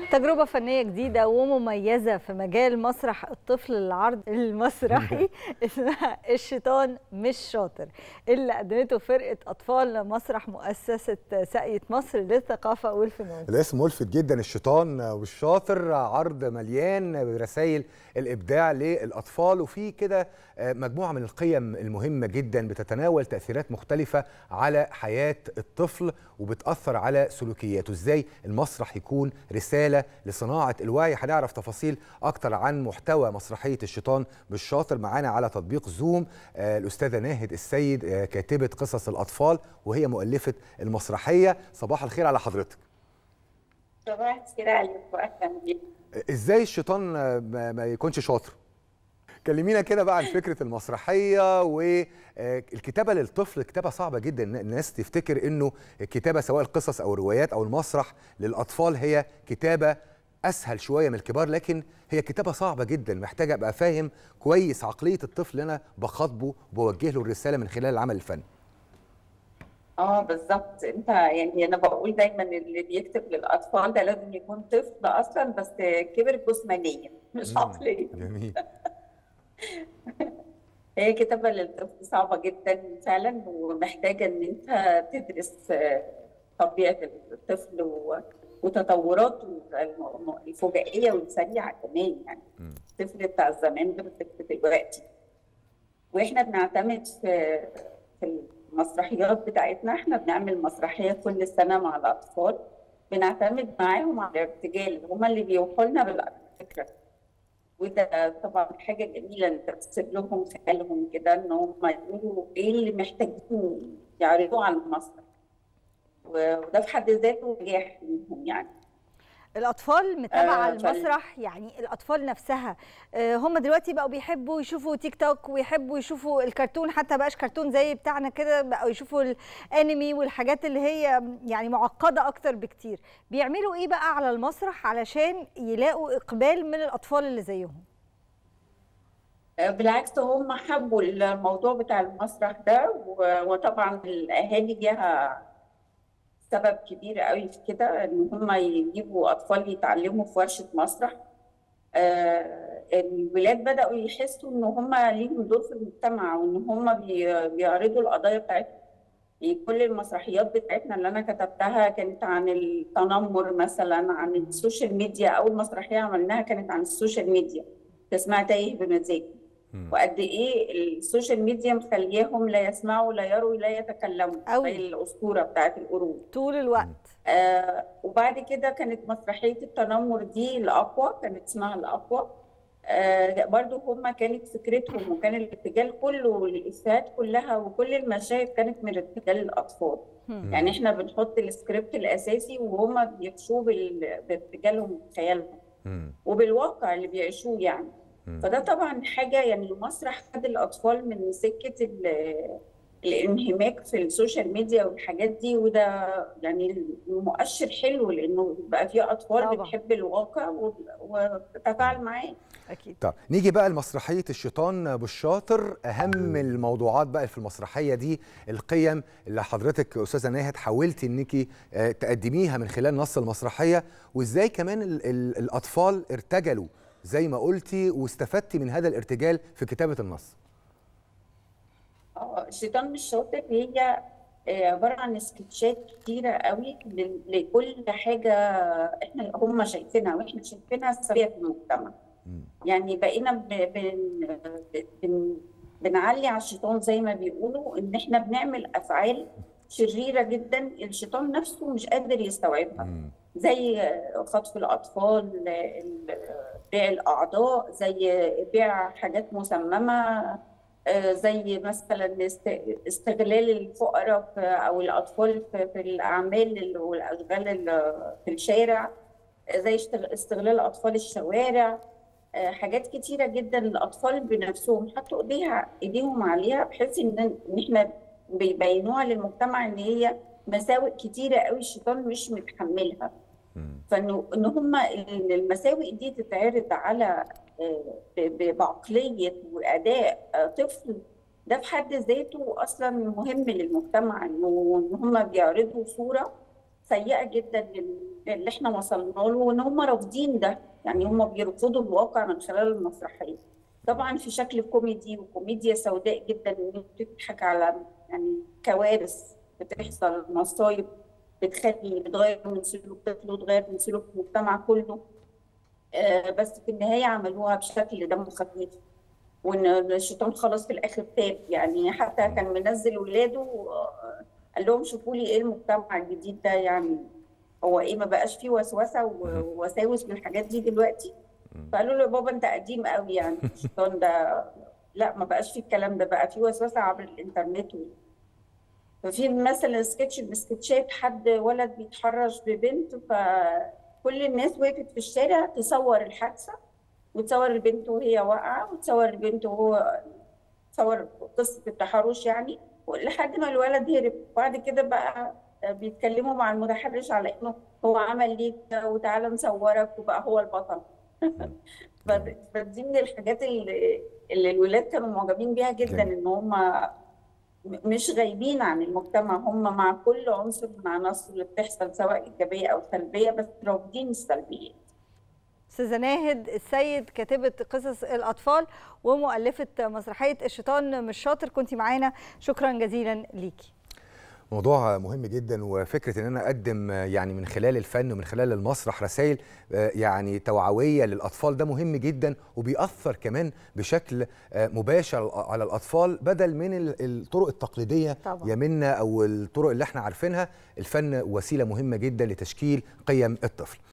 تجربة فنية جديدة ومميزة في مجال مسرح الطفل للعرض المسرحي اسمها الشيطان مش شاطر اللي قدمته فرقة أطفال مسرح مؤسسة ساقية مصر للثقافة والفنون الاسم ملفت جدا الشيطان والشاطر عرض مليان برسائل الابداع للاطفال وفي كده مجموعه من القيم المهمه جدا بتتناول تاثيرات مختلفه على حياه الطفل وبتاثر على سلوكياته ازاي المسرح يكون رساله لصناعه الوعي هنعرف تفاصيل اكتر عن محتوى مسرحيه الشيطان بالشاطر معانا على تطبيق زوم الاستاذه ناهد السيد كاتبه قصص الاطفال وهي مؤلفه المسرحيه صباح الخير على حضرتك صباح الخير عليكم واهلا بيكم ازاي الشيطان ما يكونش شاطر كلمينا كده بقى عن فكره المسرحيه والكتابه للطفل كتابه صعبه جدا الناس تفتكر انه الكتابه سواء القصص او الروايات او المسرح للاطفال هي كتابه اسهل شويه من الكبار لكن هي كتابه صعبه جدا محتاجه ابقى فاهم كويس عقليه الطفل اللي انا بخاطبه وبوجه له الرساله من خلال العمل الفني اه بالظبط انت يعني انا بقول دايما اللي بيكتب للاطفال ده لازم يكون طفل اصلا بس كبر جسمانيا مش عقليا جميل هي كتابة للطفل صعبة جدا فعلا ومحتاجة ان انت تدرس طبيعة الطفل وتطوراته الفجائية والسريعة كمان يعني الطفل بتاع زمان غير الطفل دلوقتي واحنا بنعتمد في في المسرحيات بتاعتنا احنا بنعمل مسرحية كل سنة مع الأطفال بنعتمد معاهم على الارتجال هما اللي بيوحوا لنا بالفكرة وده طبعا حاجه جميله انت تسيب لهم خيالهم كده ان هم يقولوا ايه اللي محتاجين يعرضوه على المسرح وده في حد ذاته نجاح منهم يعني الاطفال متابعه آه المسرح يعني الاطفال نفسها آه هم دلوقتي بقوا بيحبوا يشوفوا تيك توك ويحبوا يشوفوا الكرتون حتى بقاش كرتون زي بتاعنا كده بقوا يشوفوا الانمي والحاجات اللي هي يعني معقده اكتر بكتير بيعملوا ايه بقى على المسرح علشان يلاقوا اقبال من الاطفال اللي زيهم آه بالعكس هم حبوا الموضوع بتاع المسرح ده وطبعا الاهالي ليها سبب كبير قوي في كده ان هم يجيبوا اطفال يتعلموا في ورشه مسرح آه الولاد بداوا يحسوا ان هم ليهم دور في المجتمع وان هم بيعرضوا القضايا بتاعتهم يعني كل المسرحيات بتاعتنا اللي انا كتبتها كانت عن التنمر مثلا عن السوشيال ميديا اول مسرحيه عملناها كانت عن السوشيال ميديا اسمها تايه بمزاجي وقد ايه السوشيال ميديا مخلياهم لا يسمعوا لا يروا لا يتكلموا زي الاسطوره بتاعت القرود طول الوقت آه وبعد كده كانت مسرحيه التنمر دي الاقوى كانت اسمها الاقوى آه برضو هم كانت فكرتهم وكان الارتجال كله الافيهات كلها وكل المشاهد كانت من ارتجال الاطفال م. يعني احنا بنحط السكريبت الاساسي وهم بيكشوه بارتجالهم وخيالهم وبالواقع اللي بيعيشوه يعني فده طبعا حاجه يعني المسرح خد الاطفال من سكه الانهماك في السوشيال ميديا والحاجات دي وده يعني مؤشر حلو لانه بقى في اطفال طبعا. بتحب الواقع وتتفاعل معاه اكيد طب نيجي بقى لمسرحيه الشيطان بالشاطر اهم الموضوعات بقى في المسرحيه دي القيم اللي حضرتك استاذه ناهد حاولتي انك تقدميها من خلال نص المسرحيه وازاي كمان ال ال الاطفال ارتجلوا زي ما قلتي واستفدتي من هذا الارتجال في كتابه النص اه الشيطان مش شاطر هي عباره عن سكتشات كتيره قوي لكل حاجه احنا هم شايفينها واحنا شايفينها سلبيه في المجتمع يعني بقينا بن بن بنعلي على الشيطان زي ما بيقولوا ان احنا بنعمل افعال شريره جدا الشيطان نفسه مش قادر يستوعبها زي خطف الاطفال بيع الاعضاء زي بيع حاجات مسممه زي مثلا استغلال الفقراء او الاطفال في الاعمال والاشغال في الشارع زي استغلال اطفال الشوارع حاجات كتيره جدا الاطفال بنفسهم حطوا ايديها ايديهم عليها بحيث ان احنا بيبينوها للمجتمع ان هي مساوئ كتيره قوي الشيطان مش متحملها فانه ان هم المساوئ دي تتعرض على بعقليه واداء طفل ده في حد ذاته اصلا مهم للمجتمع انه ان هم بيعرضوا صوره سيئه جدا لل- اللي احنا وصلنا له وان هم رافضين ده يعني هم بيرفضوا الواقع من خلال المسرحيه طبعا في شكل كوميدي وكوميديا سوداء جدا ان بتضحك على يعني كوارث بتحصل مصايب بتخلي بتغير من سلوك طفل وتغير من سلوك المجتمع كله آه، بس في النهايه عملوها بشكل دمه خفيف وان الشيطان خلاص في الاخر تاب يعني حتى كان منزل ولاده آه، قال لهم شوفوا لي ايه المجتمع الجديد ده يعني هو ايه ما بقاش فيه وسوسه و- ووساوس من الحاجات دي دلوقتي فقالوا له يا بابا انت قديم قوي يعني الشيطان ده لا ما بقاش فيه الكلام ده بقى فيه وسوسه عبر الانترنت و... ففي مثلا سكتش من السكتشات حد ولد بيتحرش ببنت فكل الناس وقفت في الشارع تصور الحادثه وتصور البنت وهي واقعه وتصور البنت وهو تصور قصه التحرش يعني لحد ما الولد هرب وبعد كده بقى بيتكلموا مع المتحرش على انه هو عمل ليك ده وتعالى نصورك وبقى هو البطل ف- فدي من الحاجات اللي, اللي الولاد كانوا معجبين بيها جدا جميل. ان هم م- مش غايبين عن المجتمع هم مع كل عنصر من العناصر اللي بتحصل سواء ايجابيه او سلبيه بس رافضين السلبيات استاذه ناهد السيد كاتبه قصص الاطفال ومؤلفه مسرحيه الشيطان مش شاطر كنت معانا شكرا جزيلا ليكي موضوع مهم جدا وفكره ان انا اقدم يعني من خلال الفن ومن خلال المسرح رسائل يعني توعويه للاطفال ده مهم جدا وبيأثر كمان بشكل مباشر على الاطفال بدل من ال- الطرق التقليديه طبعاً. يا منا او الطرق اللي احنا عارفينها الفن وسيله مهمه جدا لتشكيل قيم الطفل